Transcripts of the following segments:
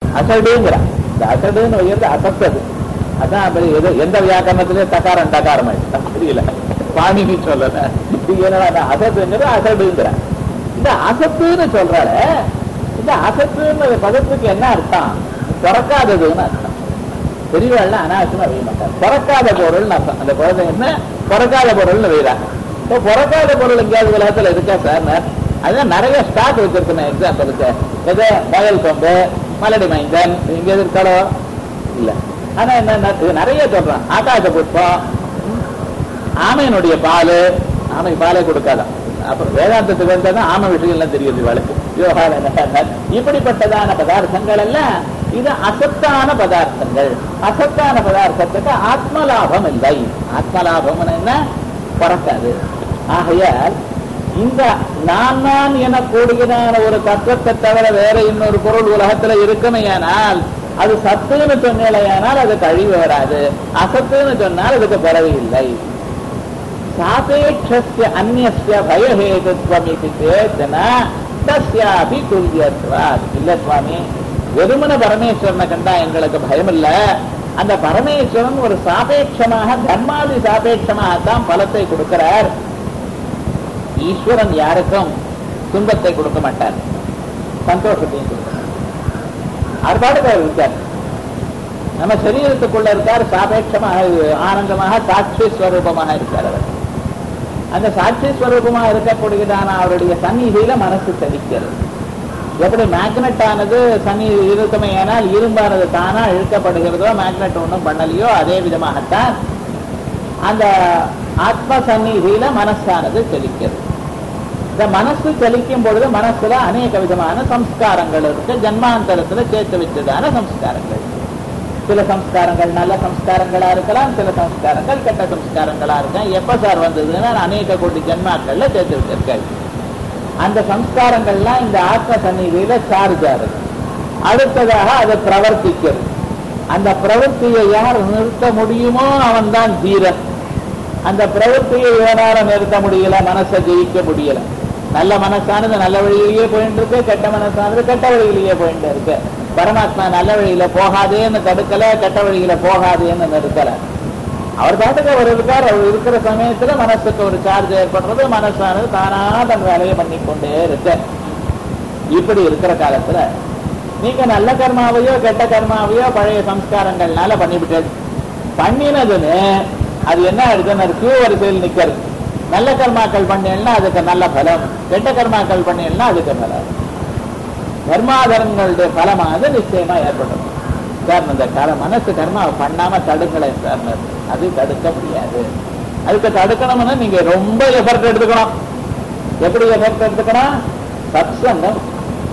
அசடுங்கிறான் இந்த அசடுன்னு வைக்கிறது அசத்தது அதான் அப்படி எது எந்த வியாக்கரணத்திலயும் தக்காரம் டகாரம் ஆயிடுச்சு தெரியல பாணினி சொல்லல இது என்னடா அசத்துங்கிறது அசடுங்கிறான் இந்த அசத்துன்னு சொல்றாரு இந்த அசத்துன்னு பதத்துக்கு என்ன அர்த்தம் பிறக்காததுன்னு அர்த்தம் பெரியவாள்லாம் அனாவசியமா வைக்க மாட்டார் பிறக்காத பொருள்னு அர்த்தம் அந்த குழந்தை என்ன பிறக்காத பொருள்னு வைக்கிறாங்க இப்போ பிறக்காத பொருள் எங்கேயாவது உலகத்துல இருக்கா சார் அதான் நிறைய ஸ்டாக் வச்சிருக்கேன் எக்ஸாம்பிளுக்கு எது மகள் கொம்பு மலடி மைந்தன் இங்க எது இருக்காளோ இல்ல ஆனா என்ன இது நிறைய சொல்றான் ஆகாச புஷ்பம் ஆமையினுடைய பால் ஆமை பாலே கொடுக்காதான் அப்புறம் வேதாந்தத்துக்கு வந்தாதான் ஆமை விஷயம்லாம் தெரியுது வழக்கு யோகா இப்படிப்பட்டதான பதார்த்தங்கள் எல்லாம் இது அசத்தான பதார்த்தங்கள் அசத்தான பதார்த்தத்துக்கு ஆத்மலாபம் இல்லை ஆத்மலாபம் என்ன பிறக்காது ஆகையால் இந்த நான் நான் எனக்கூடியதான ஒரு தத்துவத்தை தவிர வேற இன்னொரு பொருள் உலகத்துல இருக்குமையானால் அது சத்துன்னு சொன்னேலையானால் அது கழிவு வராது அசத்துன்னு சொன்னால் அதுக்கு பிறவி இல்லை சாபேட்சஸ்ய அந்நிய பயஹேதுத்வம் இது சேத்தன தஸ்யாபி துல்லியத்வாத் இல்ல சுவாமி வெறுமன பரமேஸ்வரனை கண்டா எங்களுக்கு பயம் இல்ல அந்த பரமேஸ்வரன் ஒரு சாபேட்சமாக தர்மாதி சாபேட்சமாகத்தான் பலத்தை கொடுக்கிறார் ஈஸ்வரன் யாருக்கும் துன்பத்தை கொடுக்க மாட்டார் சந்தோஷத்தையும் கொடுக்கிறார் அவர் பாட்டுக்கு அவர் இருக்கார் நம்ம சரீரத்துக்குள்ள இருக்கார் சாபேட்சமாக ஆனந்தமாக சாட்சி ஸ்வரூபமாக இருக்கார் அவர் அந்த சாட்சி ஸ்வரூபமாக இருக்கக்கூடியதான அவருடைய சந்நிதியில மனசு தவிக்கிறது எப்படி மேக்னெட் ஆனது சனி இருக்குமே ஏனால் இரும்பானது தானா இழுக்கப்படுகிறதோ மேக்னெட் ஒன்றும் பண்ணலையோ அதே விதமாகத்தான் அந்த ஆத்ம சந்நிதியில மனசானது செலிக்கிறது இந்த மனசு செலிக்கும் பொழுது மனசுல அநேக விதமான சம்ஸ்காரங்கள் இருக்கு ஜன்மாந்தரத்துல சேர்த்து வச்சதான சம்ஸ்காரங்கள் சில சம்ஸ்காரங்கள் நல்ல சம்ஸ்காரங்களா இருக்கலாம் சில சம்ஸ்காரங்கள் கெட்ட சம்ஸ்காரங்களா இருக்கலாம் எப்ப சார் வந்ததுன்னா அநேக கோடி ஜென்மாக்கள்ல சேர்த்து வச்சிருக்காரு அந்த சம்ஸ்காரங்கள்லாம் இந்த ஆத்ம சந்நிதியில சார்ஜ் ஆகுது அடுத்ததாக அதை பிரவர்த்திக்கிறது அந்த பிரவൃத்தியை யார் நிறுத்த முடியுமோ அவன் தான் தீரன் அந்த பிரவൃத்தியை இவனால நிறுத்த முடியல மனசை ஜெயிக்க முடியல நல்ல மனசானது நல்ல வழியிலேயே போயிட்டு இருக்கு கெட்ட மனசானது கெட்ட வழியிலேயே போயிட்டு இருக்கு பரமாத்மா நல்ல வழியில போகாதேன்னு தடுக்கல கெட்ட வழியில போகாதேன்னு நிறுத்தல அவர் பாட்டுக்கு அவர் இருக்கார் அவர் இருக்கிற சமயத்துல மனசுக்கு ஒரு சார்ஜ் ஏற்படுறது மனசானது தானா தன் வேலையை பண்ணி கொண்டே இருக்கு இப்படி இருக்கிற காலத்துல நீங்க நல்ல கர்மாவையோ கெட்ட கர்மாவையோ பழைய சம்ஸ்காரங்கள்னால பண்ணிவிட்டது பண்ணினதுன்னு அது என்ன ஆயிடுதுன்னு கியூ வரிசையில் நிக்கிறது நல்ல கர்மாக்கள் பண்ணீங்கன்னா அதுக்கு நல்ல பலம் கெட்ட கர்மாக்கள் பண்ணீங்கன்னா அதுக்கு பலம் கர்மாதரங்களுடைய பலமானது நிச்சயமா ஏற்படும் சார் இந்த கர மனசு கர்மா பண்ணாம தடுங்களேன் சார் அது தடுக்க முடியாது அதுக்கு தடுக்கணும்னா நீங்க ரொம்ப எஃபர்ட் எடுத்துக்கணும் எப்படி எஃபர்ட் எடுத்துக்கணும் சத்சங்கம்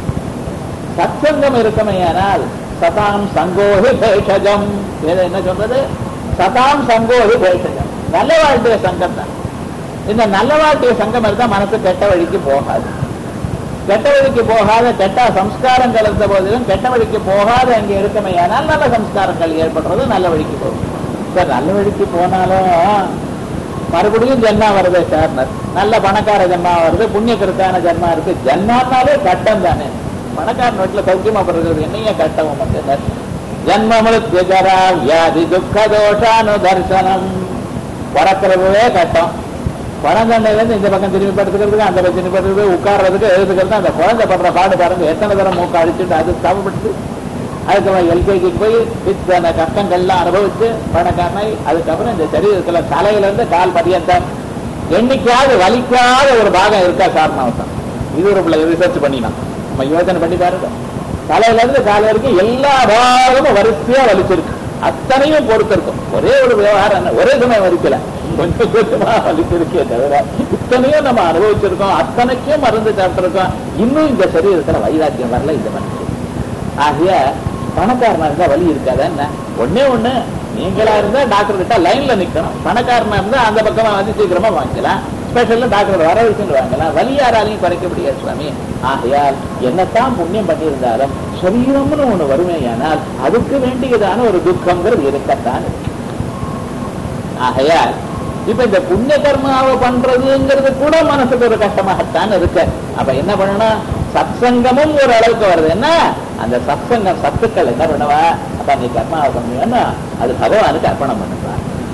சத்சங்கம் இருக்குமையானால் சதாம் சங்கோஹி பேஷஜம் வேதம் என்ன சொல்றது சதாம் சங்கோஹி பேஷஜம் நல்ல வாழ்க்கைய சங்கம் தான் இந்த நல்ல வாழ்க்கைய சங்கம் இருந்தா மனசு கெட்ட வழிக்கு போகாது கெட்ட வழிக்கு போகாத கெட்ட சம்ஸ்காரங்கள் இருந்த போதிலும் கெட்ட வழிக்கு போகாத அங்கே இருக்குமையானால் நல்ல சம்ஸ்காரங்கள் ஏற்படுறது நல்ல வழிக்கு போகும் சார் நல்ல வழிக்கு போனாலும் மறுபடியும் ஜென்மா வருது சார் நல்ல பணக்கார ஜென்மா வருது புண்ணிய கிருத்தான ஜென்மா இருக்கு ஜென்மானாலே கட்டம் தானே பணக்காரன் வீட்டுல சௌக்கியமா பிறகு என்னைய கட்டம் உமக்கு ஜென்மமுழுக்கு ஜரா வியாதி துக்க தோஷானு தர்சனம் பிறக்கிறதுவே கட்டம் குழந்தைல இருந்து இந்த பக்கம் திரும்பி படுத்துக்கிறதுக்கு அந்த பக்கம் திரும்பி படுத்துக்கிறது உட்கார்றதுக்கு எழுதுக்கிறது அந்த குழந்தை படுற பாடு பாருங்க எத்தனை தரம் மூக்க அடிச்சுட்டு அது தவப்படுத்து அதுக்கப்புறம் எல்கேஜிக்கு போய் இத்தனை கஷ்டங்கள்லாம் அனுபவிச்சு பணக்காரனை அதுக்கப்புறம் இந்த சரீரத்துல தலையில இருந்து கால் பரியந்தம் என்னைக்காவது வலிக்காத ஒரு பாகம் இருக்கா காரணம் இது ஒரு ரிசர்ச் பண்ணினான் நம்ம யோசனை பண்ணி பாருங்க தலையில இருந்து கால் வரைக்கும் எல்லா பாகமும் வரிசையா வலிச்சிருக்கு அத்தனையும் பொறுத்திருக்கும் ஒரே ஒரு விவகாரம் என்ன ஒரே சமயம் வலிக்கல கொஞ்சம் கொஞ்சமா வலிச்சிருக்கே தவிர இத்தனையும் நம்ம அனுபவிச்சிருக்கோம் அத்தனைக்கும் மருந்து சாப்பிட்டிருக்கோம் இன்னும் இந்த சரீரத்துல வைராக்கியம் வரல இந்த மனுஷன் ஆகிய பணக்காரனா இருந்தா வலி இருக்காதா என்ன ஒண்ணே ஒண்ணு நீங்களா இருந்தா டாக்டர் கிட்ட லைன்ல நிக்கணும் பணக்காரனா இருந்தா அந்த பக்கமா வந்து சீக்கிரமா வாங்கிக்கலாம் ஸ்பெஷல்ல டாக்டர் வர வச்சுட்டு வாங்கலாம் வலி யாராலையும் குறைக்க முடியாது சுவாமி ஆகையால் என்னத்தான் புண்ணியம் பண்ணியிருந்தாலும் சரீரம்னு ஒண்ணு வறுமையானால் அதுக்கு வேண்டியதான ஒரு துக்கங்கிறது இருக்கத்தான் இருக்கு. ஆகையால் இப்ப இந்த புண்ணிய கர்மாவை பண்றதுங்கிறது கூட மனசுக்கு ஒரு கஷ்டமாகத்தான் இருக்கு அப்ப என்ன பண்ணணும் சத்சங்கமும் ஒரு அளவுக்கு வருது என்ன அந்த சத்சங்க சத்துக்கள் என்ன பண்ணுவா அப்ப நீ கர்மாவை பண்ணுவேன்னா அது பகவானுக்கு அர்ப்பணம் பண்ணுவா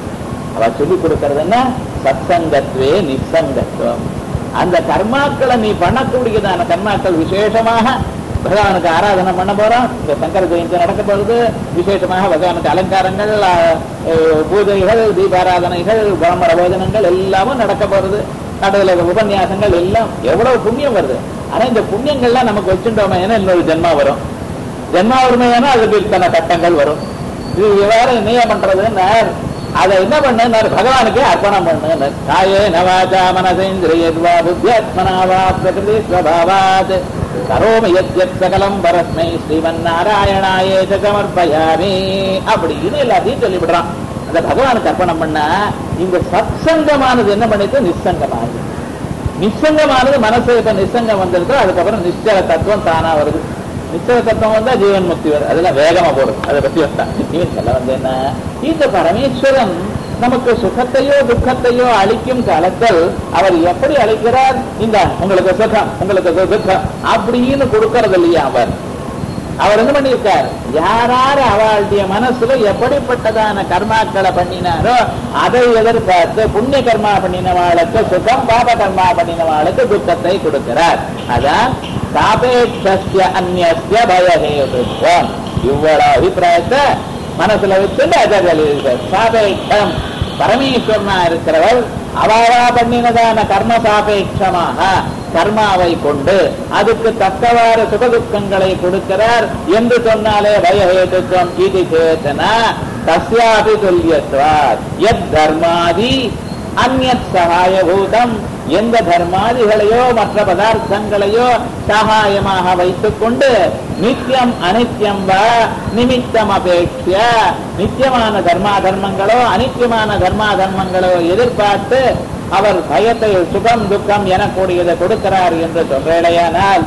அவ சொல்லி கொடுக்கறது என்ன சத்சங்கத்வே நிசங்கத்துவம் அந்த கர்மாக்களை நீ பண்ணக்கூடியதான கர்மாக்கள் விசேஷமாக பகவானுக்கு ஆராதனை பண்ண போறோம் இந்த சங்கர ஜெயந்தி நடக்க போறது விசேஷமாக பகவானுக்கு அலங்காரங்கள் அஹ், அஹ், பூஜைகள் தீபாராதனைகள் பிரம்மர போஜனங்கள் எல்லாமும் நடக்க போறது நடுவில் உபன்யாசங்கள் எல்லாம் எவ்வளவு புண்ணியம் வருது ஆனா இந்த புண்ணியங்கள்லாம் நமக்கு வச்சுட்டோமே ஏன்னா இன்னொரு ஜென்மா வரும் ஜென்மா வருமையானா அதுக்கு இத்தனை கட்டங்கள் வரும் இது வேற என்ன பண்றதுன்னு அதை என்ன பண்ணு பகவானுக்கே அர்ப்பணம் பண்ணு காயே நவாஜா மனசேந்திரியர்வா புத்தியாத்மனா வா பிரகிருதி ஸ்வபாவாத் கரோமி யத்யத் சகலம் பரஸ்மை ஸ்ரீமன் நாராயணாயே சமர்ப்பயாமி அப்படின்னு எல்லாத்தையும் சொல்லிவிடுறான் அந்த பகவானுக்கு அர்ப்பணம் பண்ணா இந்த சத்சங்கமானது என்ன பண்ணிட்டு நிசங்கமானது நிசங்கமானது மனசு இப்ப நிசங்கம் வந்திருக்கு அதுக்கப்புறம் நிச்சல தத்துவம் தானா வருது நிச்சல தத்துவம் வந்தா ஜீவன் முக்தி வருது அதெல்லாம் வேகமா போடும் அதை பத்தி வந்தா இவன் சொல்ல வந்து என்ன இந்த பரமேஸ்வரன் நமக்கு சுகத்தையோ துக்கத்தையோ அளிக்கும் காலத்தில் அவர் எப்படி அளிக்கிறார் இந்த உங்களுக்கு சுகம் உங்களுக்கு துக்கம் அப்படின்னு கொடுக்கறது இல்லையா அவர் அவர் என்ன பண்ணியிருக்கார் யாராரு அவளுடைய மனசுல எப்படிப்பட்டதான கர்மாக்களை பண்ணினாரோ அதை எதிர்பார்த்து புண்ணிய கர்மா பண்ணினவாளுக்கு சுகம் பாப கர்மா பண்ணினவாளுக்கு துக்கத்தை கொடுக்கிறார் அதான் சாபேட்சஸ்ய அந்நிய பயஹேதுத்வம் இவ்வளவு அபிப்பிராயத்தை மனசுல வச்சுட்டு ஆச்சாரியால் எழுதியிருக்கார் சாபேட்சம் பரமேஸ்வரனா இருக்கிறவர் அவாவா பண்ணினதான கர்ம சாபேட்சமாக கர்மாவை கொண்டு அதுக்கு தக்கவாறு சுகதுக்கங்களை கொடுக்கிறார் என்று சொன்னாலே பயஹேதுத்வம் இது சேத்தனா தஸ்யாபி துல்யத்வாத் எத் தர்மாதி அந்நத் சகாயபூதம் எந்த தர்மாதிகளையோ மற்ற பதார்த்தங்களையோ சகாயமாக வைத்துக் கொண்டு நித்தியம் அனித்யம் வா நிமித்தம் அபேட்சிய நித்தியமான தர்மா தர்மங்களோ அனித்தியமான தர்மா தர்மங்களோ எதிர்பார்த்து அவர் பயத்தை சுகம் துக்கம் எனக்கூடியதை கொடுக்கிறார் என்று சொல்றேடையானால்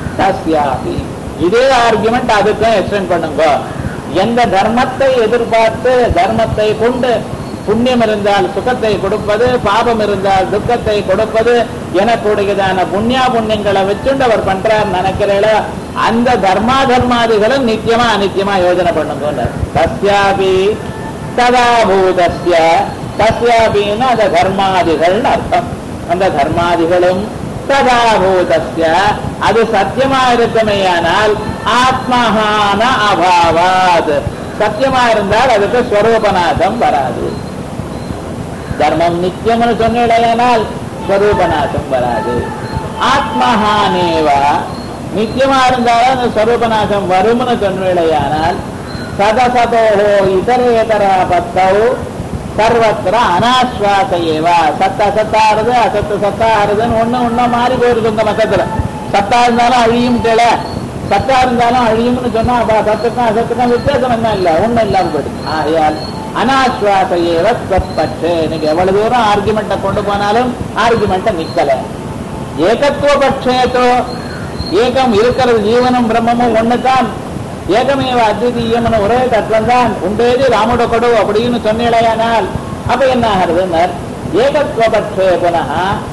தஸ்யாபி இதே ஆர்குமெண்ட் அதுக்கும் எக்ஸ்டென்ட் பண்ணுங்க எந்த தர்மத்தை எதிர்பார்த்து தர்மத்தை கொண்டு புண்ணியம் இருந்தால் சுகத்தை கொடுப்பது பாபம் இருந்தால் துக்கத்தை கொடுப்பது எனக்கூடியதான புண்ணியா புண்ணியங்களை வச்சுண்டு அவர் பண்றார் நினைக்கிறீங்களோ அந்த தர்மா தர்மாதிகளும் நித்தியமா அநித்தியமா யோஜனை பண்ணுங்க தஸ்யாபி ததாபூதஸ்ய தஸ்யாபின்னு அந்த தர்மாதிகள்னு அர்த்தம் அந்த தர்மாதிகளும் ததாபூதஸ்ய அது சத்தியமா இருக்குமேயானால் ஆத்மஹான அபாவாத் சத்தியமா இருந்தால் அதுக்கு ஸ்வரூபநாசம் வராது தர்மம் நித்தியம்னு சொன்னால் ஸ்வரூபநாசம் வராது ஆத்மஹானேவா நித்தியமா இருந்தாலும் அந்த ஸ்வரூபநாசம் வரும்னு சொன்னால் சதசதோஹோ இதரேதரா பத்தௌ சர்வத்திர அனாஸ்வாச ஏவா சத்த சத்தாருது அசத்து சத்தாருதுன்னு ஒண்ணு ஒண்ணா மாறி போயிருது இந்த மொத்தத்துல சத்தா இருந்தாலும் அழியும் கேள சத்தா இருந்தாலும் அழியும்னு சொன்னா அப்ப சத்துக்கும் அசத்துக்கும் வித்தியாசம் என்ன இல்ல ஒண்ணும் இல்லாம போயிடுது ஆகையால் அனாஸ்வாச ஏவ ஸ்வப்பற்று நீங்க எவ்வளவு தூரம் ஆர்குமெண்ட்டை கொண்டு போனாலும் ஆர்குமெண்ட்டை நிக்கல ஏகத்துவ பட்சேத்தோ ஏகம் இருக்கிறது ஜீவனும் பிரம்மமும் ஒண்ணுதான் ஏகமேவ அத்விதீயம்னு ஒரே தத்துவம் தான் உண்டேது ராமுட கொடு அப்படின்னு சொன்னேடையானால் அப்ப என்ன ஆகிறதுனர் ஏகத்துவபட்சே புனः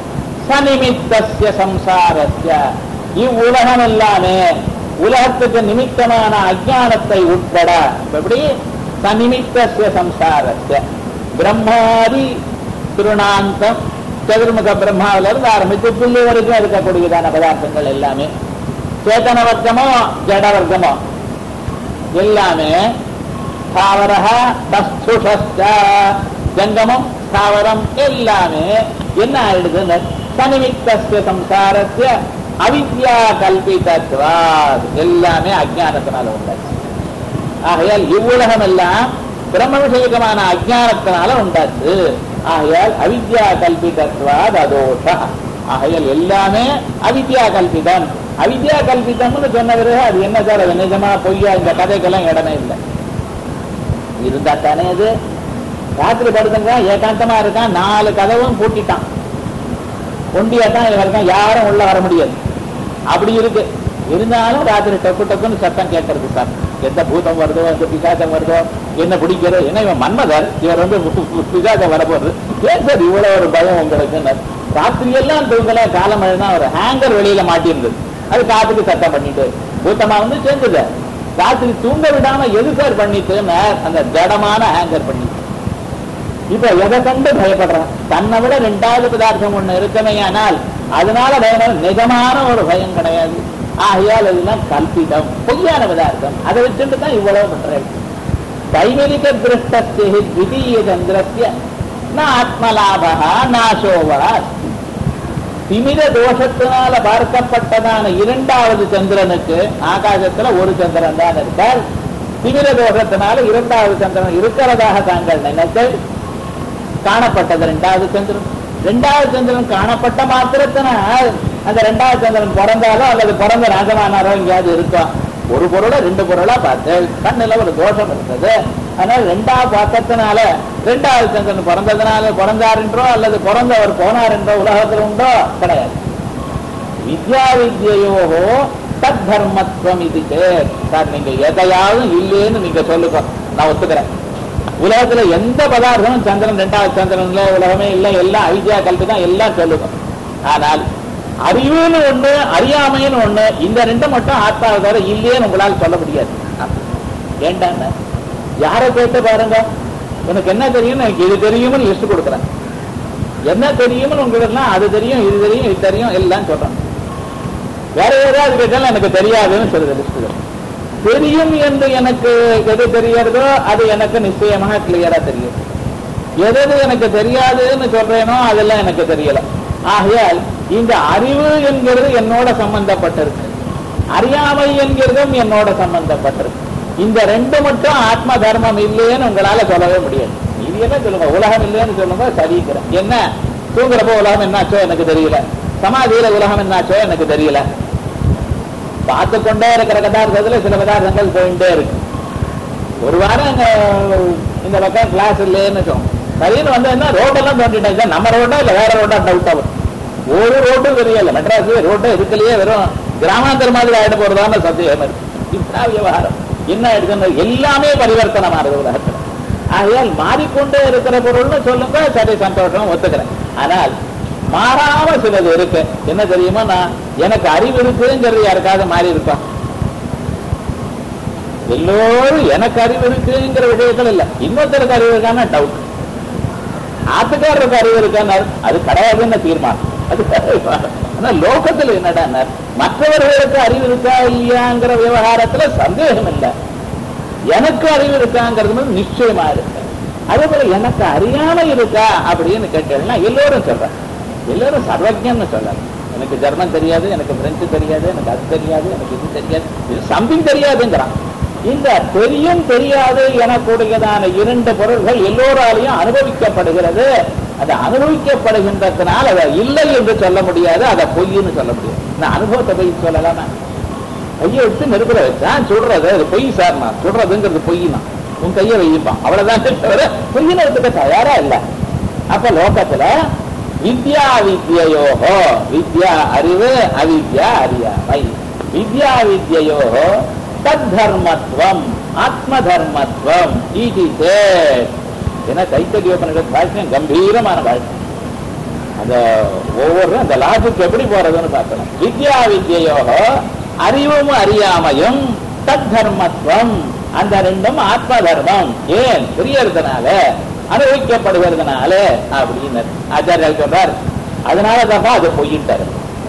சநிமித்தஸ்ய சம்சாரஸ்ய இவ்வுலகம் எல்லாமே உலகத்துக்கு நிமித்தமான அஜானத்தை உட்பட இப்ப எப்படி சநிமித்தஸ்ய சம்சாரஸ்ய பிரம்மாதி திருநாந்தம் சதுர்முக பிரம்மாவில இருந்து ஆரம்பித்து புள்ளி வரைக்கும் இருக்கக்கூடியதான பதார்த்தங்கள் எல்லாமே சேதன வர்க்கமோ ஜட வர்க்கமோ எல்லாமே ஸ்தாவரக தஸ்துஷஸ்ட ஜங்கமம் ஸ்தாவரம் எல்லாமே என்ன ஆயிடுதுன்னு சனிமித்தஸ்ய சம்சாரஸ்ய அவித்யா கல்பிதத்வாத் எல்லாமே அஜானத்தினால உண்டாச்சு ஆகையால் இவ்வுலகம் எல்லாம் பிரம்ம விஷயகமான அஜானத்தினால உண்டாச்சு ஆகையால் அவித்யா கல்பிதத்வாத் அதோஷ ஆகையால் எல்லாமே அவித்யா கல்பிதம் அவித்யா கல்பிதம்னு சொன்ன பிறகு அது என்ன சார் அது நிஜமா பொய்யா இந்த கதைக்கெல்லாம் இடமே இல்லை இருந்தா தானே அது ராத்திரி படுத்துங்க ஏகாந்தமா இருக்கான் நாலு கதவும் பூட்டிட்டான் ஒண்டியா தான் இருக்கான் யாரும் உள்ள வர முடியாது அப்படி இருக்கு இருந்தாலும் ராத்திரி டக்கு டக்குன்னு சத்தம் கேட்கறது சார் எந்த பூதம் வருதோ எந்த பிசாசம் வருதோ என்ன பிடிக்கிறதோ என்ன இவன் மன்மதர் இவர் வந்து பிசாசம் வரப்போறது ஏன் சார் இவ்வளவு ஒரு பயம் உங்களுக்கு ராத்திரி எல்லாம் தூங்கல காலம் எழுதினா ஒரு ஹேங்கர் வெளியில மாட்டியிருந்தது அது காத்துக்கு சத்தம் பண்ணிட்டு கூட்டமா வந்து சேர்ந்தது ராத்திரி தூங்க விடாம எது சார் பண்ணிட்டுன்னு அந்த ஜடமான ஹேங்கர் பண்ணி இப்ப எதை கண்டு பயப்படுறான் தன்னை விட ரெண்டாவது பதார்த்தம் ஒண்ணு இருக்கமையானால் அதனால பயம் நிஜமான ஒரு பயம் கிடையாது ஆகையால் இதெல்லாம் கல்பிதம் பொய்யான பதார்த்தம் அதை வச்சுட்டு தான் இவ்வளவு பண்றேன் தைவரிக திருஷ்டஸ்தி த்விதீய சந்திரஸ்ய ந ஆத்மலாபா நாசோவா திமிர தோஷத்தினால பார்க்கப்பட்டதான இரண்டாவது சந்திரனுக்கு ஆகாசத்துல ஒரு சந்திரன் தான் இருக்கார் திமிர தோஷத்தினால இரண்டாவது சந்திரன் இருக்கிறதாக தாங்கள் நினைத்து காணப்பட்டது ரெண்டாவது சந்திரன் ரெண்டாவது சந்திரன் காணப்பட்ட மாத்திரத்தினால் அந்த ரெண்டாவது சந்திரன் பிறந்தாலோ அல்லது பிறந்த ராஜமானாரோ எங்கேயாவது இருக்கும் ஒரு பொருளை ரெண்டு பொருளா பார்த்து கண்ணுல ஒரு தோஷம் இருந்தது அதனால ரெண்டாவது பார்த்ததுனால ரெண்டாவது சந்திரன் பிறந்ததுனால பிறந்தார் என்றோ அல்லது பிறந்தவர் போனார் என்றோ உலகத்தில் உண்டோ கிடையாது வித்யா வித்யோகோ தத் தர்மத்துவம் இது சேர் சார் நீங்க எதையாவது இல்லைன்னு நீங்க சொல்லுங்க நான் ஒத்துக்கிறேன் உலகத்துல எந்த பதார்த்தமும் சந்திரன் ரெண்டாவது சந்திரன்ல உலகமே இல்லை எல்லாம் ஐதியா கல்வி தான் எல்லாம் சொல்லுங்க ஆனால் அறிவுன்னு ஒண்ணு அறியாமைன்னு ஒண்ணு இந்த ரெண்டு மட்டும் ஆத்மாவை தவிர இல்லையேன்னு உங்களால் சொல்ல முடியாது ஏண்டாங்க யாரை கேட்டு பாருங்க உனக்கு என்ன தெரியும் எனக்கு இது தெரியும்னு லிஸ்ட் கொடுக்குறேன் என்ன தெரியும்னு உங்களுக்கு அது தெரியும் இது தெரியும் இது தெரியும் எல்லாம் சொல்றேன் வேற ஏதாவது கேட்டாலும் எனக்கு தெரியாதுன்னு சொல்லுது லிஸ்ட் தெரியும் என்று எனக்கு எது தெரியறதோ அது எனக்கு நிச்சயமாக கிளியரா தெரியும் எது எது எனக்கு தெரியாதுன்னு சொல்றேனோ அதெல்லாம் எனக்கு தெரியல ஆகையால் இந்த அறிவு என்கிறது என்னோட சம்பந்தப்பட்டிருக்கு அறியாமை என்கிறதும் என்னோட சம்பந்தப்பட்டிருக்கு இந்த ரெண்டு மட்டும் ஆத்ம தர்மம் இல்லையேன்னு உங்களால சொல்லவே முடியாது இது என்ன சொல்லுங்க உலகம் இல்லைன்னு சொல்லுங்க சரிங்கிறேன் என்ன தூங்குறப்போ உலகம் என்னாச்சோ எனக்கு தெரியல சமாதியில உலகம் என்னாச்சோ எனக்கு தெரியல பார்த்து கொண்டே இருக்கிற பதார்த்தத்துல சில பதார்த்தங்கள் போயிட்டே இருக்கு ஒரு வாரம் இங்க இந்த பக்கம் கிளாஸ் இல்லைன்னு சொன்னோம் சரின்னு வந்து என்ன ரோடெல்லாம் தோண்டிட்டாங்க நம்ம ரோட்டா இல்ல வேற ரோட்டா டவுட் ஆகும் ஒரு ரோட்டும் தெரியல மெட்ராஸ் ரோட்டும் இருக்கலையே வெறும் கிராமாந்தர மாதிரி ஆயிட போறதான சத்தியம் இருக்கு இதுதான் விவகாரம் என்ன ஆயிடுதுன்னு எல்லாமே பரிவர்த்தனம் ஆகுது உலகத்துல ஆகையால் மாறிக்கொண்டே இருக்கிற பொருள்னு சொல்லுங்க சரி சந்தோஷம் ஒத்துக்கிறேன் ஆனால் மாறாம சிலது இருக்கு என்ன தெரியுமா நான் எனக்கு அறிவு இருக்குங்கிறது யாருக்காவது மாறி இருப்பா எல்லோரும் எனக்கு அறிவு இருக்குங்கிற விஷயத்துல இல்ல இன்னொருத்தருக்கு அறிவு இருக்கான டவுட் ஆத்துக்காரருக்கு அறிவு இருக்கான்னு அது கிடையாதுன்னு தீர்மானம் அது கிடையாது. ஆனா லோகத்துல என்னடா மற்றவர்களுக்கு அறிவு இருக்கா இல்லையாங்கிற விவகாரத்துல சந்தேகம் இல்லை எனக்கு அறிவு இருக்காங்கிறது வந்து நிச்சயமா இருக்கு அதே போல எனக்கு அறியாம இருக்கா அப்படின்னு கேட்டீங்கன்னா எல்லோரும் சொல்றேன் எல்லாரும் சர்வஜன்னு சொல்லலாம் எனக்கு ஜெர்மன் தெரியாது எனக்கு பிரெஞ்சு தெரியாது எனக்கு அது தெரியாது எனக்கு இது தெரியாது இது சம்திங் தெரியாதுங்கிறான் இந்த தெரியும் தெரியாது எனக்கூடியதான இரண்டு பொருள்கள் எல்லோராலையும் அனுபவிக்கப்படுகிறது அது அனுபவிக்கப்படுகின்றதுனால் அதை இல்லை என்று சொல்ல முடியாது அதை பொய்ன்னு சொல்ல முடியாது நான் அனுபவத்தை பொய் சொல்லலாமா கையை எடுத்து நெருப்புல வச்சான் சுடுறது அது பொய் சார் நான் சுடுறதுங்கிறது பொய் தான் உன் கையை வைப்பான் அவ்வளவுதான் தவிர பொய்ன்னு எடுத்துக்க தயாரா இல்லை அப்ப லோகத்துல வித்யா வித்யோகோ வித்யா அறிவு அவித்யா அறியாமை வித்யா வித்யோகோ தத் தர்மத்துவம் ஆத்ம தர்மத்துவம் இது ஏன்னா தைத்தரியோபனிட பாஷ்யம் கம்பீரமான பாஷ்யம் அந்த ஒவ்வொரு அந்த லாஜிக் எப்படி போறதுன்னு பார்க்கணும் வித்யா வித்யோகோ அறிவும் அறியாமையும் தத் தர்மத்துவம் அந்த ரெண்டும் ஆத்ம தர்மம் ஏன் புரியறதுனால அனுபவிக்கப்படுகிறதுனால அப்படின்னு ஆச்சாரியால் சொல்றார் அதனால தான் அது பொய்யிட்டாரு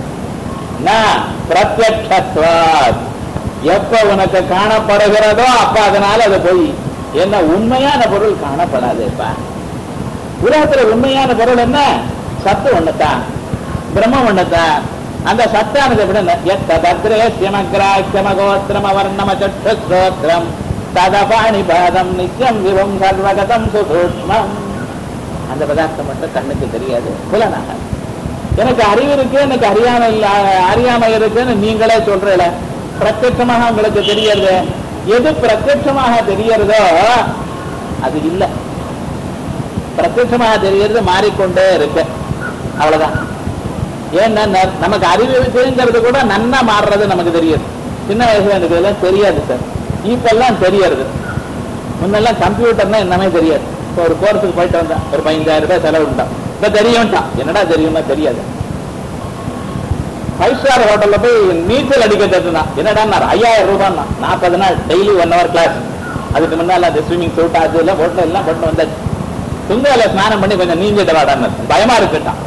பிரத்யக்ஷத்வாத் எப்ப உனக்கு காணப்படுகிறதோ அப்ப அதனால அது பொய் என்ன உண்மையான பொருள் காணப்படாதுப்பா உலகத்துல உண்மையான பொருள் என்ன சத்து ஒண்ணுதான் பிரம்மம் ஒண்ணுதான் அந்த சத்தானது எப்படி எத்ததத்ரே சிமக்ராட்சமகோத்திரம் அவர்ணம சற்றுஸ்ரோத்திரம் ததபாணி பாதம் நித்தியம் விவம் சர்வகதம் சுசூஷ்மம் அந்த பதார்த்தம் மட்டும் கண்ணுக்கு தெரியாது புலனாக எனக்கு அறிவு இருக்கு எனக்கு அறியாமை இல்ல அறியாமை இருக்குன்னு நீங்களே சொல்றீல பிரத்யட்சமாக உங்களுக்கு தெரியறது எது பிரத்யட்சமாக தெரியறதோ அது இல்லை பிரத்யட்சமாக தெரியறது மாறிக்கொண்டே இருக்கு அவ்வளவுதான் ஏன்னா ந- நமக்கு அறிவு இருக்குங்கிறது கூட நன்னா மாறுறது நமக்கு தெரியுது சின்ன வயசுல எனக்கு இதெல்லாம் தெரியாது சார் இப்பெல்லாம் தெரியறது முன்னெல்லாம் கம்ப்யூட்டர்னா என்னமே தெரியாது இப்போ ஒரு கோர்ஸுக்கு போயிட்டு வந்தேன் ஒரு பதினஞ்சாயிரம் ரூபாய் செலவு உண்டான் இப்ப தெரியும்ட்டான் என்னடா தெரியும்னா தெரியாது ஃபைவ் ஸ்டார் ஹோட்டல்ல போய் நீச்சல் அடிக்க தட்டுனான் என்னடா ஐயாயிரம் ரூபாய் நாற்பது நாள் டெய்லி ஒன் ஹவர் கிளாஸ் அதுக்கு முன்னால அந்த ஸ்விம்மிங் சூட் அது எல்லாம் போட்டு எல்லாம் போட்டு வந்தாச்சு துங்கால ஸ்நானம் பண்ணி கொஞ்சம் நீஞ்சிட்டு வாடான்னு பயமா இருக்குட்டான்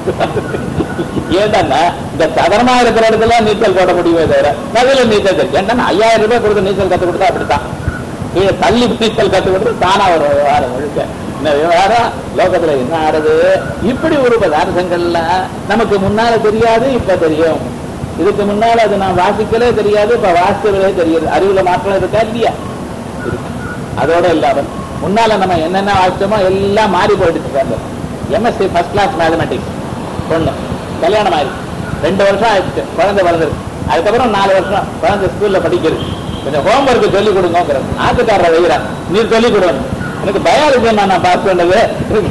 ஏன்டா இந்த சதனமா இருக்கிற இடத்துல நீச்சல் போட முடியுமே தவிர நடுவில் நீச்சல் தெரியும் ஏன்டா ஐயாயிரம் ரூபாய் கொடுத்து நீச்சல் கத்து கொடுத்தா அப்படித்தான் கீழே தள்ளி நீச்சல் கத்து கொடுத்து தானா ஒரு விவகாரம் முழுக்க இந்த விவகாரம் லோகத்துல என்ன ஆறுது இப்படி ஒரு பதார்த்தங்கள்ல நமக்கு முன்னால தெரியாது இப்ப தெரியும் இதுக்கு முன்னால அது நான் வாசிக்கலே தெரியாது இப்ப வாசிக்கவே தெரியாது அறிவுல மாற்றம் இருக்கா இல்லையா இருக்கு. அதோட இல்லாம முன்னால நம்ம என்னென்ன வாசிச்சோமோ எல்லாம் மாறி போயிடுச்சு எம்எஸ்சி ஃபர்ஸ்ட் கிளாஸ் மேத்தமெட்டிக்ஸ் பொண்ணு கல்யாணம் ஆயிடுச்சு ரெண்டு வருஷம் ஆயிடுச்சு குழந்தை வளர்ந்துருக்கு அதுக்கப்புறம் நாலு வருஷம் குழந்தை ஸ்கூல்ல படிக்கிறது கொஞ்சம் ஹோம்ஒர்க் சொல்லி கொடுங்க ஆத்துக்காரரை வைக்கிறேன் நீ சொல்லி கொடுங்க எனக்கு பயாலஜி நான் பாஸ் பண்ணது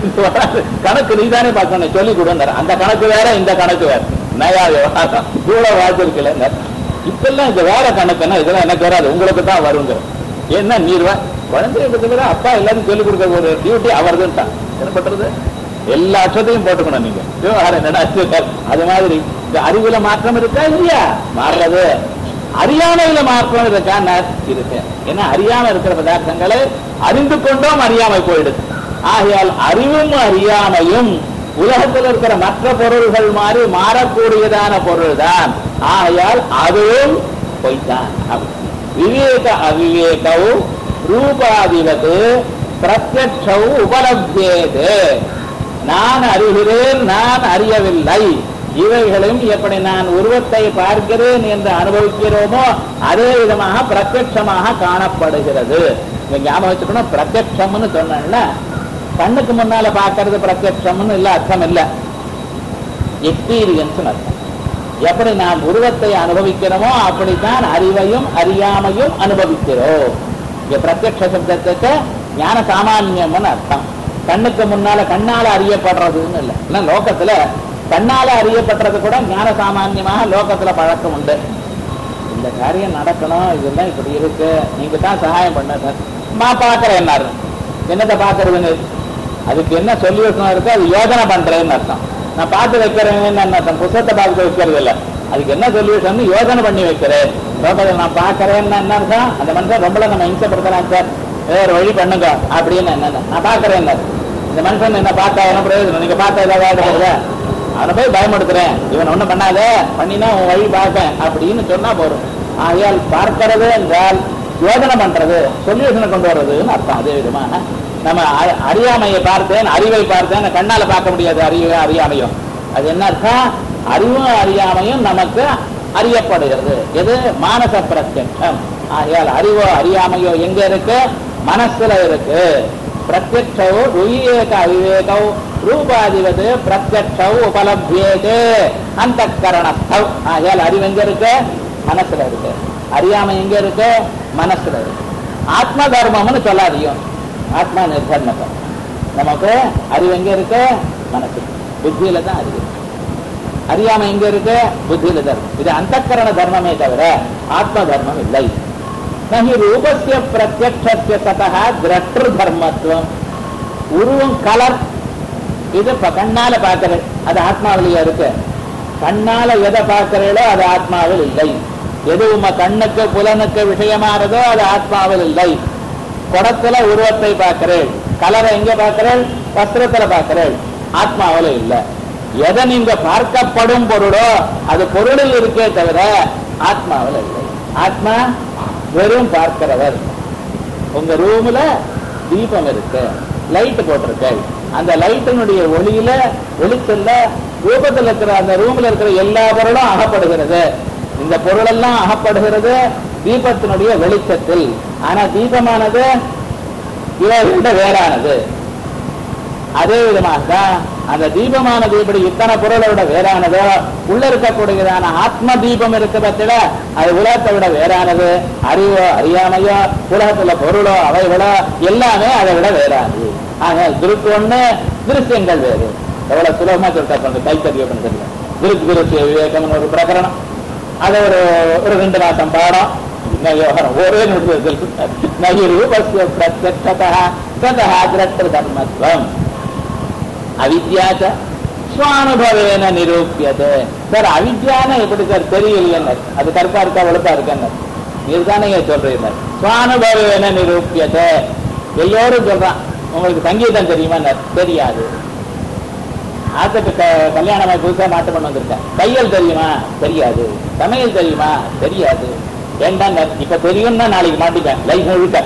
கணக்கு நீ தானே பாஸ் பண்ண சொல்லி கொடுங்க அந்த கணக்கு வேற இந்த கணக்கு வேற நயா விவகாரம் இவ்வளவு வாசிருக்கல இப்பெல்லாம் இந்த வேற கணக்குன்னா இதெல்லாம் எனக்கு வராது உங்களுக்கு தான் வருங்க என்ன நீர்வா குழந்தைகளுக்கு விட அப்பா எல்லாரும் சொல்லிக் கொடுக்க ஒரு டியூட்டி அவர்தான் என்ன பண்றது எல்லா அச்சத்தையும் போட்டுக்கணும் நீங்க விவகாரம் என்னடா அச்சுவல். அது மாதிரி இந்த அறிவுல மாற்றம் இருக்கா இல்லையா மாறுறது அறியாமையில மாற்றம் இருக்கா நான் இருக்கு ஏன்னா அறியாம இருக்கிற பதார்த்தங்களை அறிந்து கொண்டோம் அறியாமை போயிடுது ஆகையால் அறிவும் அறியாமையும் உலகத்தில் இருக்கிற மற்ற பொருள்கள் மாதிரி மாறக்கூடியதான பொருள் தான் ஆகையால் அதுவும் பொய்தான் அப்படி. விவேக அவிவேகவு ரூபாதிவது பிரத்யட்சவு உபலப்தியது நான் அறிகிறேன் நான் அறியவில்லை இவைகளும் எப்படி நான் உருவத்தை பார்க்கிறேன் என்று அனுபவிக்கிறோமோ அதே விதமாக பிரத்யட்சமாக காணப்படுகிறது இங்க ஞாபகம் வச்சுக்கணும் பிரத்யட்சம்னு சொன்னா கண்ணுக்கு முன்னால பார்க்கறது பிரத்யட்சம்னு இல்ல அர்த்தம் இல்ல எக்ஸ்பீரியன்ஸ் அர்த்தம் எப்படி நாம் உருவத்தை அனுபவிக்கிறோமோ அப்படித்தான் அறிவையும் அறியாமையும் அனுபவிக்கிறோம் இங்க பிரத்யக்ஷ சப்தத்துக்கு ஞான சாமான்யம்னு அர்த்தம் கண்ணுக்கு முன்னால கண்ணால அறியப்படுறதுன்னு இல்லை இல்ல லோகத்துல கண்ணால அறியப்படுறது கூட ஞான சாமான்யமாக லோகத்துல பழக்கம் உண்டு இந்த காரியம் நடக்கணும் இதெல்லாம் இப்படி இருக்கு நீங்க தான் சகாயம் பண்ண நான் பாக்குறேன் என்னாரு என்னத்தை பாக்குறதுன்னு அதுக்கு என்ன சொல்யூஷன் இருக்கு அது யோஜனை பண்றேன்னு அர்த்தம் நான் பார்த்து வைக்கிறேன்னு அர்த்தம் புத்தகத்தை பார்த்து வைக்கிறது இல்ல அதுக்கு என்ன சொல்யூஷன் யோஜனை பண்ணி வைக்கிறேன் லோகத்தில் நான் பாக்குறேன்னு என்ன அர்த்தம் அந்த மனுஷன் ரொம்ப நம்ம இம்சப்படுத்தலாம் சார் ஏதோ ஒரு வழி பண்ணுங்க அப்படின்னு என்ன நான் பாக்குறேன் இந்த மனுஷன் என்ன பார்த்தா என்ன பிரயோஜனம் நீங்க பார்த்தா ஏதாவது ஆகிடுறதா அவனை போய் பயமுடுத்துறேன் இவன் ஒண்ணும் பண்ணாத பண்ணினா உன் வழி பார்ப்பேன் அப்படின்னு சொன்னா போதும் ஆகையால் பார்க்கிறது என்றால் யோஜனை பண்றது சொல்யூஷனை கொண்டு வர்றதுன்னு அர்த்தம் அதே விதமாக நம்ம அ- அறியாமையை பார்த்தேன் அறிவை பார்த்தேன் கண்ணால பார்க்க முடியாது அறிவு அறியாமையும் அது என்ன அர்த்தம் அறிவும் அறியாமையும் நமக்கு அறியப்படுகிறது எது மானச பிரத்யட்சம் ஆகையால் அறிவோ அறியாமையோ எங்க இருக்கு மனசுல இருக்கு பிரத்யட்சவு ருயேக அவிவேகவு ரூபாதிவது பிரத்யட்சவு உபலப்தியேது அந்த கரணஸ்தவ் ஆகையால் அறிவு எங்க இருக்கு மனசுல இருக்கு அறியாமை எங்க இருக்கு மனசுல இருக்கு ஆத்ம தர்மம்னு சொல்லாதியும் ஆத்மா நிர்தர்மம் நமக்கு அறிவு எங்க இருக்கு மனசு புத்தியில தான் அறிவு இருக்கு. அறியாமை எங்க இருக்கு புத்தியில தான் இருக்கு. இது அந்த தர்மமே தவிர ஆத்ம தர்மம் இல்லை நகி ரூபஸ்ய பிரத்யக்ஷஸ்ய சதா திரஷ்டு தர்மத்துவம் உருவம் கலர் இது இப்ப கண்ணால பார்க்கிறது அது ஆத்மாவிலேயே இருக்கு கண்ணால எதை பார்க்கிறீங்களோ அது ஆத்மாவில் இல்லை எது உம கண்ணுக்கு புலனுக்கு விஷயமானதோ அது ஆத்மாவில் இல்லை குடத்துல உருவத்தை பார்க்கிறேன் கலரை எங்க பார்க்கிறேன் வஸ்திரத்துல பார்க்கிறேன் ஆத்மாவில் இல்லை எதை நீங்க பார்க்கப்படும் பொருளோ அது பொருளில் இருக்கே தவிர ஆத்மாவில் இல்லை ஆத்மா வெறும் பார்க்கிறவர் உங்க ரூம்ல தீபம் இருக்கு லைட் போட்டிருக்கு அந்த லைட்டினுடைய ஒளியில வெளிச்சல்ல ரூபத்தில் இருக்கிற அந்த ரூம்ல இருக்கிற எல்லா பொருளும் அகப்படுகிறது இந்த பொருளெல்லாம் அகப்படுகிறது தீபத்தினுடைய வெளிச்சத்தில் ஆனா தீபமானது இதை விட வேறானது அதே விதமாக தான் அந்த தீபமானது இப்படி இத்தனை பொருளை விட வேறானதோ உள்ள இருக்கக்கூடியதான ஆத்ம தீபம் இருக்க பத்தில அது உலகத்தை விட வேறானது அறிவோ அறியாமையோ உலகத்துல பொருளோ அவைகளோ எல்லாமே அதை விட வேறானது ஆக திருக்கு ஒண்ணு திருஷ்யங்கள் வேறு எவ்வளவு சுலபமா சொல்லிட்டா சொல்ற கைத்தறிய பண்ணுறது திருக்கு திருஷ்ய விவேகம்னு ஒரு பிரகரணம் அது ஒரு ஒரு ரெண்டு மாசம் பாடம் என்ன விவகாரம் ஒரே நிமிஷத்தில் நகி ரூபஸ்ய பிரத்யக்ஷதா ததா திரஷ்ட தர்மத்வம் அவித்யா ச ஸ்வானுபவேன நிரூபியதே சார் அவித்யானா எப்படி சார் தெரியலையேன்னு அது கருப்பா இருக்கா வெளுப்பா இருக்கேன்னு இதுதானே சொல்றீங்க சுவானுபவேன நிரூபியத்தை எல்லோரும் சொல்றான் உங்களுக்கு சங்கீதம் தெரியுமா தெரியாது ஆத்துக்கு க- கல்யாணமாய் புதுசா மாட்டு பண்ண வந்திருக்கேன் தையல் தெரியுமா தெரியாது சமையல் தெரியுமா தெரியாது ஏன்டா இப்ப தெரியும்னா நாளைக்கு மாட்டிப்பேன் லைஃப் முழுக்க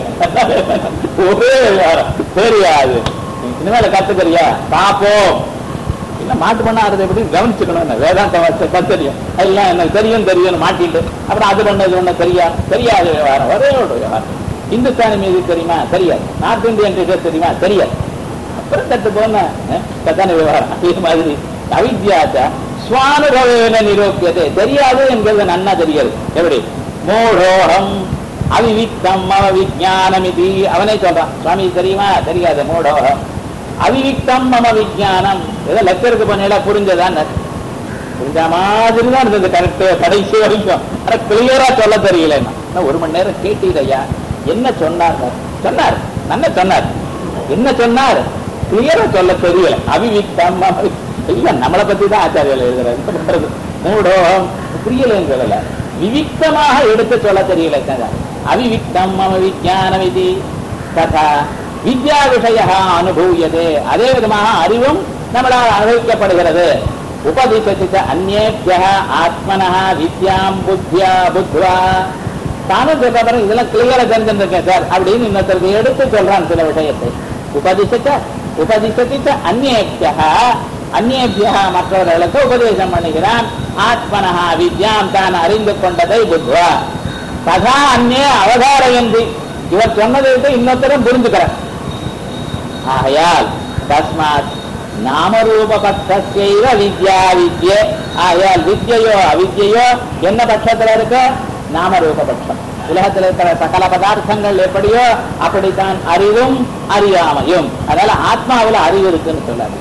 ஒரே விவகாரம் தெரியாது இனிமேல கத்துக்கிறியா பாப்போம் இல்ல மாட்டு பண்ண ஆடுறது எப்படி கவனிச்சுக்கணும் என்ன வேதாந்த வார்த்தை தெரியும் அதெல்லாம் எனக்கு தெரியும் தெரியும் மாட்டிட்டு அப்புறம் அது பண்ண இது பண்ண தெரியா தெரியாது விவகாரம் ஒரே ஒரு விவகாரம் இந்துஸ்தானி மியூசிக் தெரியுமா தெரியாது நார்த் இந்தியன் டிஷர்ட் தெரியுமா தெரியாது அப்புறம் தட்டு போன கத்தான விவகாரம் இது மாதிரி அவித்யாச்ச சுவானுபவேன நிரூபியதே தெரியாது என்கிறது நன்னா தெரியாது எப்படி மூடோகம் அவிவிக்தம் அவ விஜானம் இது அவனே சொல்றான் சுவாமி தெரியுமா தெரியாது மூடோகம் அவிவிக்தம் மம விஜானம் ஏதோ லெக்சருக்கு பண்ணல புரிஞ்சதான் புரிஞ்ச மாதிரி தான் இருந்தது கரெக்ட் கடைசி வரைக்கும் ஆனா கிளியரா சொல்ல தெரியல என்ன ஒரு மணி நேரம் கேட்டீரையா என்ன சொன்னார் சொன்னார் நல்ல சொன்னார் என்ன சொன்னார் கிளியரா சொல்ல தெரியல அவிவிக்தம் மம வி- இல்ல நம்மளை பத்தி தான் ஆச்சாரியர்கள் எழுதுறாரு என்ன பண்றது மூடோகம் புரியலன்னு சொல்லல விவிக்தமாக எடுத்து சொல்ல தெரியல கதா அவிவிக்தம் மம விஜானம் இது ததா வித்யா விஷய அனுபூயதே அதே விதமாக அறிவும் நம்மளால் அனுபவிக்கப்படுகிறது உபதிசதிச்ச அந்நேபிய ஆத்மன வித்யாம் புத்தியா புத்வா தானும் சொல்றப்பறம் இதெல்லாம் கிளியரா தெரிஞ்சிருக்கேன் சார் அப்படின்னு இன்னொருத்தருக்கு எடுத்து சொல்றான் சில விஷயத்தை உபதிசச்ச உபதிசதிச்ச அந்நேபிய அந்நேபிய மற்றவர்களுக்கு உபதேசம் பண்ணுகிறான் ஆத்மனஹா வித்யாம் தான் அறிந்து கொண்டதை புத்வா ததா அந்நே அவதாரயந்தி இவர் சொன்னதை விட்டு இன்னொருத்தரும் புரிஞ்சுக்கிறார் ஆகையால் தஸ்மாத் நாமரூபபட்சைவ வித்யா வித்யே ஆகையால் வித்யையோ அவித்யையோ என்ன பட்சத்துல இருக்கு நாமரூபபட்சம் உலகத்தில் இருக்கிற சகல பதார்த்தங்கள் எப்படியோ அப்படித்தான் அறிவும் அறியாமையும் அதனால ஆத்மாவுல அறிவு இருக்குன்னு சொல்லாது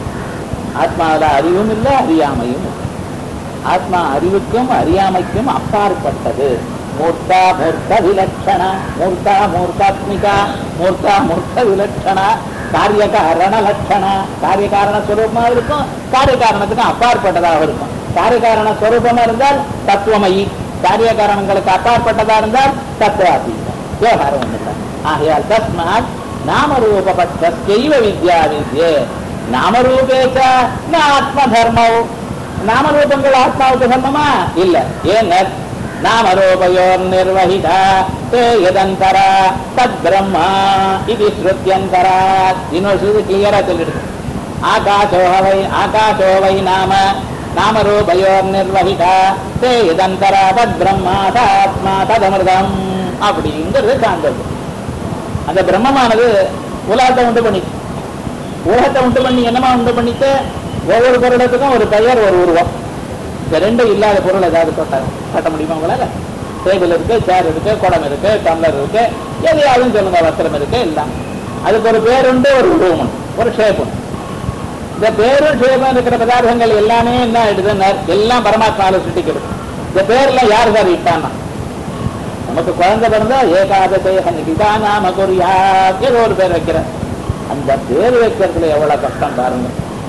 ஆத்மாவுல அறிவும் இல்லை அறியாமையும் இல்லை. ஆத்மா அறிவுக்கும் அறியாமைக்கும் அப்பாற்பட்டது மூர்த்தா மூர்த்த விலட்சண மூர்த்தா மூர்த்தாத்மிகா மூர்த்தா மூர்த்த விலட்சண காரியகாரண லட்சண காரியகாரண ஸ்வரூபமா இருக்கும் காரியகாரணத்துக்கும் அப்பாற்பட்டதாக இருக்கும் காரியகாரண ஸ்வரூபமா இருந்தால் தத்துவமயி காரிய காரணங்களுக்கு அப்பாற்பட்டதா இருந்தால் தத்துவாதீதம் விவகாரம் ஒன்றுதான் ஆகையால் தஸ்மாத் நாமரூபபட்சைவ வித்யா வித்யே நாமரூபேச்ச ந ஆத்ம தர்மம் நாமரூபங்கள் ஆத்மாவுக்கு தர்மமா இல்ல ஏன் நாமரூபயோர் நிர்வகிதா தே யதந்தர தத் பிரம்மா இது ஸ்ருத்தியந்தரா இன்னொரு ஸ்ருதி கிளியரா சொல்லிடுது ஆகாசோ வை ஆகாசோ வை நாம நாமரூபயோர் நிர்வகிதா தே யதந்தர தத் பிரம்மா தாத்மா ததமிருதம் அப்படிங்கிறது சார்ந்தது அந்த பிரம்மமானது உலகத்தை உண்டு பண்ணிச்சு உலகத்தை உண்டு பண்ணி என்னமா உண்டு பண்ணிட்டு ஒவ்வொரு பொருளுக்கும் ஒரு பெயர் ஒரு உருவம் இந்த ரெண்டும் இல்லாத பொருள் ஏதாவது கொட்ட கட்ட முடியுமா உங்களால டேபிள் இருக்கு சேர் இருக்கு குடம் இருக்கு டம்ளர் இருக்கு எதையாவது சொல்லுங்க வஸ்திரம் இருக்கு எல்லாம் அதுக்கு ஒரு பேர் உண்டு ஒரு உருவம் உண்டு ஒரு ஷேப் உண்டு இந்த பேரும் ஷேப்பும் இருக்கிற பதார்த்தங்கள் எல்லாமே என்ன ஆயிடுதுன்னா எல்லாம் பரமாத்மாவில சிருஷ்டிக்கிறது இந்த பேர்ல யார் சார் இட்டான்னா நமக்கு குழந்தை பிறந்தா ஏகாதசே ஹனிதா நாம குறியா ஏதோ ஒரு பேர் வைக்கிற அந்த பேர் வைக்கிறதுல எவ்வளவு கஷ்டம் பாருங்க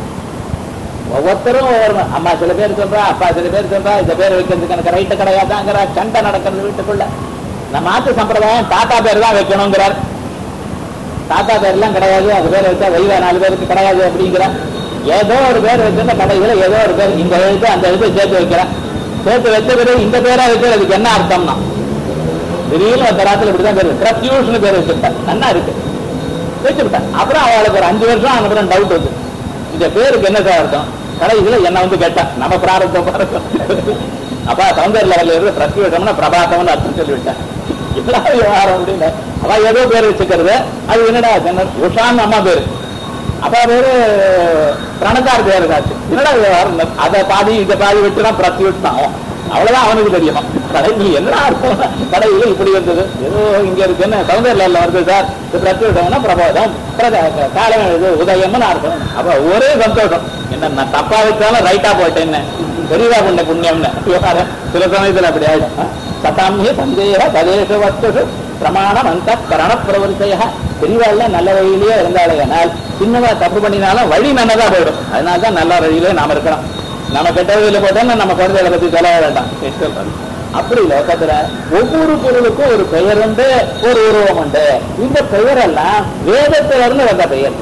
ஒவ்வொருத்தரும் ஒவ்வொரு அம்மா சில பேர் சொல்றா அப்பா சில பேர் சொல்றா இந்த பேர் வைக்கிறதுக்கு எனக்கு ரைட்டு கிடையாதாங்கிற சண்டை நடக்கிறது வீட்டுக்குள்ள நம்ம ஆத்து சம்பிரதாயம் தாத்தா பேர் தான் வைக்கணுங்கிறார் தாத்தா பேர்லாம் கிடையாது அது பேர் வச்சா வயதா நாலு பேருக்கு கிடையாது அப்படிங்கிற ஏதோ ஒரு பேர் வச்சிருந்த கடைசியில ஏதோ ஒரு பேர் இந்த எழுத்து அந்த எழுத்து சேர்த்து வைக்கிறேன் சேர்த்து வச்ச பிறகு இந்த பேரா வைக்கிறதுக்கு என்ன அர்த்தம்னா திடீர்னு ஒரு தராத்துல இப்படிதான் பேர் பிரத்யூஷ்னு பேர் வச்சுட்டேன் நல்லா இருக்கு வச்சுவிட்டேன் அப்புறம் அவளுக்கு ஒரு அஞ்சு வருஷம் அப்புறம் டவுட் வந்து இந்த பேருக்கு என்ன சார் அர்த்தம் கடைசியில என்ன வந்து கேட்டேன் நம்ம பிராரத்தம் பாருங்க அப்பா சௌந்தர் லெவல்ல இருந்து பிரத்யூஷம்னா பிரபாசம்னு அர்த்தம் சொல்லிவிட்டேன் இவ்வளவு விவகாரம் அப்படின்னு அவ ஏதோ பேர் வச்சுக்கிறது அது என்னடா சொன்னார் உஷான்னு அம்மா பேரு அப்பா பேரு பிரணதார் பேரு காச்சு என்னடா விவகாரம் அதை பாதி இதை பாதி வச்சுதான் பிரத்யூஷம் ஆகும் அவ்வளவுதான் அவனுக்கு தெரியும் கடையில் என்ன அர்த்தம் கடையில் இப்படி வந்தது ஏதோ இங்க இருக்குன்னு சௌந்தர்ல வருது சார் இது பிரத்யோகம்னா பிரபோதம் பிரத- காலம் இது உதயம்னு அர்த்தம் அப்ப ஒரே சந்தோஷம் என்ன நான் தப்பா வச்சாலும் ரைட்டா போட்டேன்னு பெரியதா பண்ண புண்ணியம்னு விவகாரம் சில சமயத்துல அப்படி ஆயிடும் சதாமிய சந்தேக ததேச வஸ்து பிரமாணம் அந்த கரண பிரவருத்தைய பெரியவாள்ல நல்ல வழியிலேயே இருந்தாலே ஆனால் சின்னவா தப்பு பண்ணினாலும் வழி நல்லதா போயிடும் அதனால தான் நல்ல வழியிலே நாம இருக்கிறோம் நம்ம கெட்டவதில் போட்டா நம்ம குழந்தைகளை பத்தி சொல்ல வேண்டாம் சொல்றது அப்படி லோகத்துல ஒவ்வொரு பொருளுக்கும் ஒரு பெயர் உண்டு ஒரு உருவம் உண்டு இந்த பெயரெல்லாம் வேதத்துல இருந்து வந்த பெயர்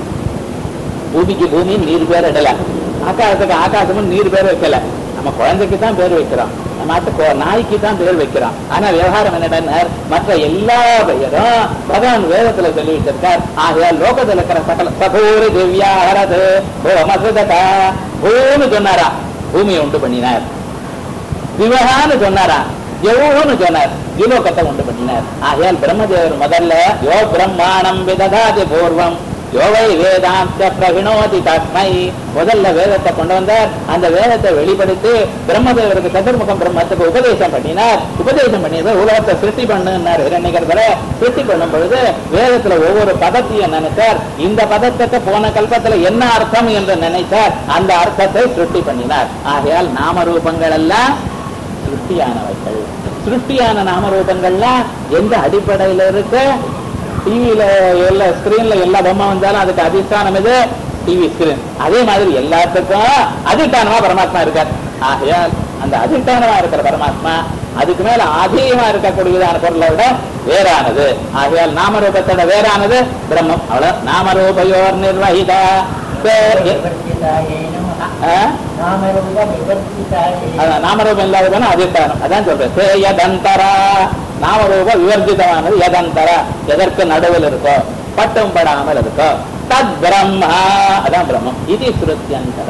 பூமிக்கு பூமி நீர் பேர் இடல ஆகாசத்துக்கு ஆகாசமும் நீர் பேர் வைக்கல நம்ம குழந்தைக்கு தான் பேர் வைக்கிறோம் மற்ற கொ- நாய்க்கு தான் பேர் வைக்கிறோம் ஆனா விவகாரம் என்னடா மற்ற எல்லா பெயரும் பகவான் வேதத்துல சொல்லி வச்சிருக்கார் ஆகையால் லோகத்துல இருக்கிற சகல சகோரு திவ்யா ஹரது மசுதா பூன்னு சொன்னாரா பூமியை உண்டு பண்ணினார் திவகான்னு சொன்னாரா எவ்வளோன்னு சொன்னார் திலோகத்தை உண்டு பண்ணினார் ஆகையால் பிரம்மதேவர் முதல்ல யோ பிரம்மாணம் விததாதி பூர்வம் யோவை வேதாந்த பிரவிணோதி தஸ்மை முதல்ல வேதத்தை கொண்டு வந்தார் அந்த வேதத்தை வெளிப்படுத்தி பிரம்மதேவருக்கு சதுர்முகம் பிரம்மத்துக்கு உபதேசம் பண்ணினார் உபதேசம் பண்ணியது உலகத்தை சிருஷ்டி பண்ணுனார் இரண்டிகரத்துல சிருஷ்டி பண்ணும் பொழுது வேதத்துல ஒவ்வொரு பதத்தையும் நினைத்தார் இந்த பதத்துக்கு போன கல்பத்துல என்ன அர்த்தம் என்று நினைத்தார் அந்த அர்த்தத்தை சிருஷ்டி பண்ணினார் ஆகையால் நாமரூபங்கள் எல்லாம் சிருஷ்டியானவைகள் சிருஷ்டியான நாமரூபங்கள்லாம் எந்த அடிப்படையில இருக்கு டிவியில எல்லா ஸ்கிரீன்ல எல்லா பொம்மை வந்தாலும் அதுக்கு அதிஷ்டானம் இது டிவி ஸ்கிரீன் அதே மாதிரி எல்லாத்துக்கும் அதிஷ்டானமா பரமாத்மா இருக்கார் ஆகையால் அந்த அதிஷ்டானமா இருக்கிற பரமாத்மா அதுக்கு மேல அதிகமா இருக்கக்கூடியதான பொருளை விட வேறானது ஆகையால் நாமரூபத்தோட வேறானது பிரம்மம் அவ்வளவு நாமரூபயோர் நிர்வகிதா பே- விவர்ஜிதாயை நமः. ஆ? நாமரூப விவர்ஜிதாயை அதான் நாமரூபம் இல்லாதவன அதிஷ்டானம் அதான் சொல்றேன் சே யதந்தரா நாமரூப விவர்ஜிதமானது யதந்தரா எதற்கு நடுவில் இருக்கோ பட்டும் படாமல் இருக்கோ தத் பிரம்மா அதான் பிரம்மம் இது ஸ்ருத்தியந்தர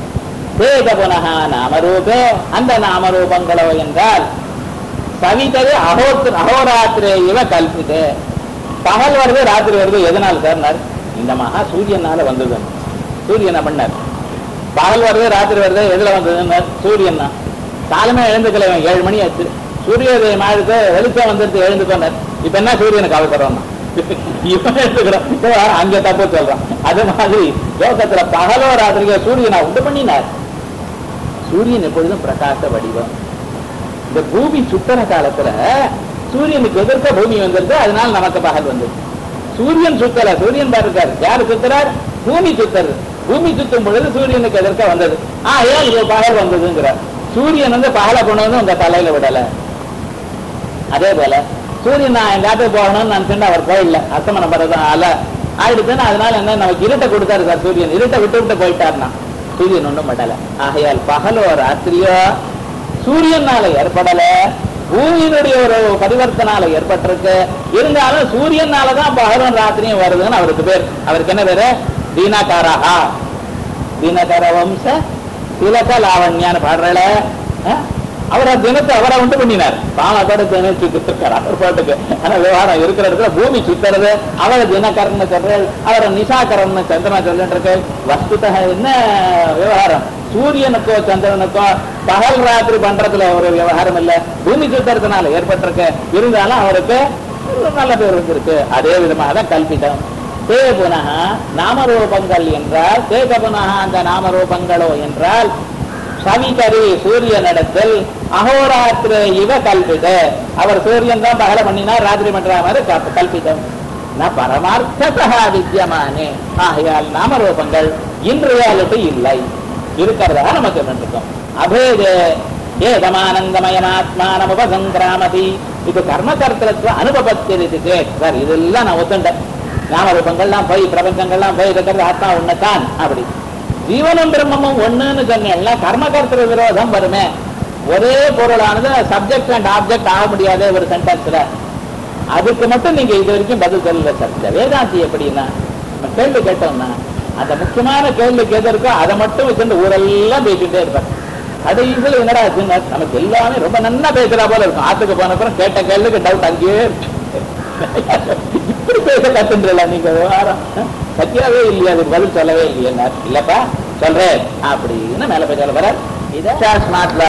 தேக புனக நாமரூபே அந்த நாமரூபங்களோ என்றால் சவிதது அகோத்திர அகோராத்திரே இவ கல்பிது பகல் வருது ராத்திரி வருது எதனால சார் இந்த மகா சூரியனால வந்தது சூரியனை பண்ணார் பகல் வருது ராத்திரி வருது எதுல வந்ததுன்னு சூரியன் தான் காலமே எழுந்துக்கல இவன் ஏழு மணி ஆச்சு சூரியோதயம் ஆயிடுத்து வெளிச்சம் வந்துருச்சு எழுந்துக்கோனார் இப்ப என்ன சூரியனுக்கு அவசரம் இவன் எழுந்துக்கிறான் இவன் அங்க தப்பு சொல்றான் அது மாதிரி லோகத்துல பகலோ ராத்திரிக்கோ சூரியனை உண்டு பண்ணினார் சூரியன் எப்பொழுதும் பிரகாச வடிவம் இந்த பூமி சுத்தன காலத்துல சூரியனுக்கு எதிர்க்க பூமி வந்திருக்கு அதனால நமக்கு பகல் வந்தது சூரியன் சுத்தல சூரியன் பாருக்காரு யாரு சுத்துறார் பூமி சுத்தறது பூமி சுத்தும் பொழுது சூரியனுக்கு எதிர்க்க வந்தது ஆ ஏன் இது பகல் வந்ததுங்கிறார் சூரியன் வந்து பகலை கொண்டு வந்து உங்க தலையில விடல அதே போல சூரியன் நான் எங்காட்டு போகணும்னு நினைச்சுட்டு அவர் போயிடல அஸ்தமனம் பண்றதும் அல்ல ஆயிடுச்சுன்னா அதனால என்ன நமக்கு இருட்டை கொடுத்தாரு சார் சூரியன் இருட்டை விட்டு விட்டு போயிட்டாருன்னா சூரியன் ஒண்ணும் படல ஆகையால் பகலோ ராத்திரியோ சூரியனால ஏற்படல பூமியினுடைய ஒரு பரிவர்த்தனால ஏற்பட்டிருக்கு இருந்தாலும் சூரியனாலதான் பகலும் ராத்திரியும் வருதுன்னு அவருக்கு பேர் அவருக்கு என்ன பேரு தீனாகாரஹா தீனகர வம்ச திலக லாவண்யான்னு பாடுறல அவர் தினத்தை அவரை உண்டு பண்ணினார் பாமகோட தினச்சு கொடுத்துருக்காரு அவர் பாட்டுக்கு ஆனா விவகாரம் இருக்கிற இடத்துல பூமி சுத்துறது அவரை தினகரன் சொல்றாரு அவரை நிசாகரன் சந்திரனா சொல்லிட்டு இருக்கு வஸ்துதா என்ன விவகாரம் சூரியனுக்கோ சந்திரனுக்கோ பகல் ராத்திரி பண்றதுல ஒரு விவகாரம் இல்ல பூமி சுத்துறதுனால ஏற்பட்டிருக்கு இருந்தாலும் அவருக்கு ஒரு நல்ல பேர் வந்திருக்கு அதே விதமாக தான் கல்பிதம் தே புனக நாமரூபங்கள் என்றால் தேக புனக அந்த நாமரூபங்களோ என்றால் சவிகரி சூரியனிடத்தில் அகோராத்திர இவ கல்பித அவர் சூரியன் தான் பகல பண்ணினார் ராத்திரி பண்ற மாதிரி கல்ப- கல்பிதம் ந பரமார்த்ததா வித்தியமானே ஆகையால் நாமரூபங்கள் இன் ரியாலிட்டி இல்லை இருக்கிறதா நமக்கு இருக்கும் அபேதே ஏதமானந்தமயமாத்மானம் உபசங்கிராமதி இது கர்மகர்த்தத்துவ அனுபவத்திற்கு சார் இதெல்லாம் நான் ஒத்துண்டேன் நாமரூபங்கள்லாம் போய் பிரபஞ்சங்கள்லாம் போய் இருக்கிறது ஆத்மா ஒண்ணுதான் அப்படி ஜீவனும் பிரம்மமும் ஒண்ணுன்னு சொன்னேன்ல கர்மகர்த்திர விரோதம் வருமே ஒரே பொருளானது சப்ஜெக்ட் அண்ட் ஆப்ஜெக்ட் ஆக முடியாத ஒரு சென்டென்ஸ்ல அதுக்கு மட்டும் நீங்க இது வரைக்கும் பதில் சொல்லல சார் இந்த வேதாந்தி எப்படின்னா நம்ம கேள்வி கேட்டோம்னா அந்த முக்கியமான கேள்விக்கு எது இருக்கோ அதை மட்டும் வச்சுட்டு ஊரெல்லாம் பேசிட்டே இருப்பார் கடைசியில் என்னடா ஆச்சுன்னா நமக்கு எல்லாமே ரொம்ப நன்னா பேசுறா போல இருக்கும் ஆத்துக்கு போன அப்புறம் கேட்ட கேள்விக்கு டவுட் அங்கேயே இருக்கு. இப்படி பேச கத்துன்றல நீங்க விவகாரம் சத்தியாவே இல்லையா அதுக்கு பதில் சொல்லவே இல்லையா இல்லப்பா சொல்றேன் அப்படின்னு மேல போய் சொல்ல போற இதை ஸ்மார்ட்ல